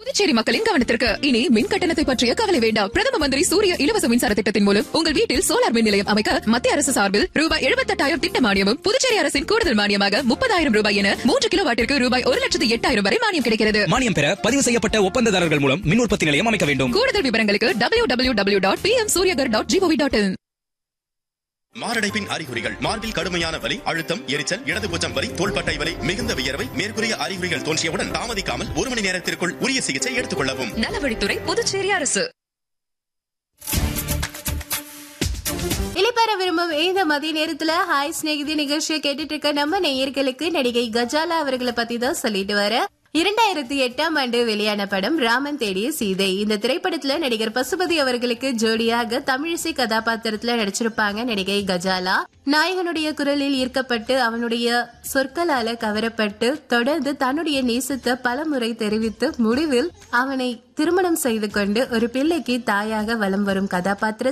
புதுச்சேரி மக்களின் கவனத்திற்கு இனி மின் கட்டணத்தை பற்றிய கவலை வேண்டாம் பிரதம மந்திரி சூரிய இலவச மின்சார திட்டத்தின் மூலம் உங்கள் வீட்டில் சோலார் மின் நிலையம் அமைக்க மத்திய அரசு சார்பில் ரூபாய் எழுபத்தெட்டாயிரம் திட்ட மானியமும் புதுச்சேரி அரசின் கூடுதல் மானியமாக முப்பதாயிரம் ரூபாய் என மூன்று கிலோ வாட்டிற்கு ரூபாய் ஒரு லட்சத்து எட்டாயிரம் வரை மானியம் கிடைக்கிறது மானியம் பெற பதிவு செய்யப்பட்ட ஒப்பந்ததாரர்கள் மூலம் மின் உற்பத்தி நிலையம் அமைக்க வேண்டும் கூடுதல் விவரங்களுக்கு W W W dot P M Suryaghar dot gov dot in மாரடைப்பின் அறிகுறிகள் மார்பில் கடுமையான வலி அழுத்தம் எரிச்சல் இடதுபூச்சம் வலி தோள்பட்டை வலி மிகுந்த வியர்வை மேற்கூறிய அறிகுறிகள் தோன்றியவுடன் தாமதிக்காமல் ஒரு மணி நேரத்திற்குள் உரிய சிகிச்சை எடுத்துக் கொள்ளவும் நலவழித்துறை புதுச்சேரி அரசு இளைப்பெற விரும்பும் இந்த மதிய நேரத்துல ஹாய் ஸ்நேகிதி நிகழ்ச்சியை கேட்டுட்டு இருக்க நம்ம நேயர்களுக்கு நடிகை கஜாலா அவர்களை பத்தி தான் சொல்லிட்டு வர இரண்டாயிரத்தி எட்டாம் ஆண்டு வெளியான படம் ராமன் தேடிய சீதை இந்த திரைப்படத்துல நடிகர் பசுபதி அவர்களுக்கு ஜோடியாக தமிழிசை கதாபாத்திரத்துல நடிச்சிருப்பாங்க நடிகை கஜாலா நாயகனுடைய குரலில் ஈர்க்கப்பட்டு அவனுடைய சொற்களால கவரப்பட்டு தொடர்ந்து தன்னுடைய நேசத்தை பலமுறை தெரிவித்து முடிவில் அவனை திருமணம் செய்து கொண்டு ஒரு பிள்ளைக்கு தாயாக வலம் வரும் கதாபாத்திர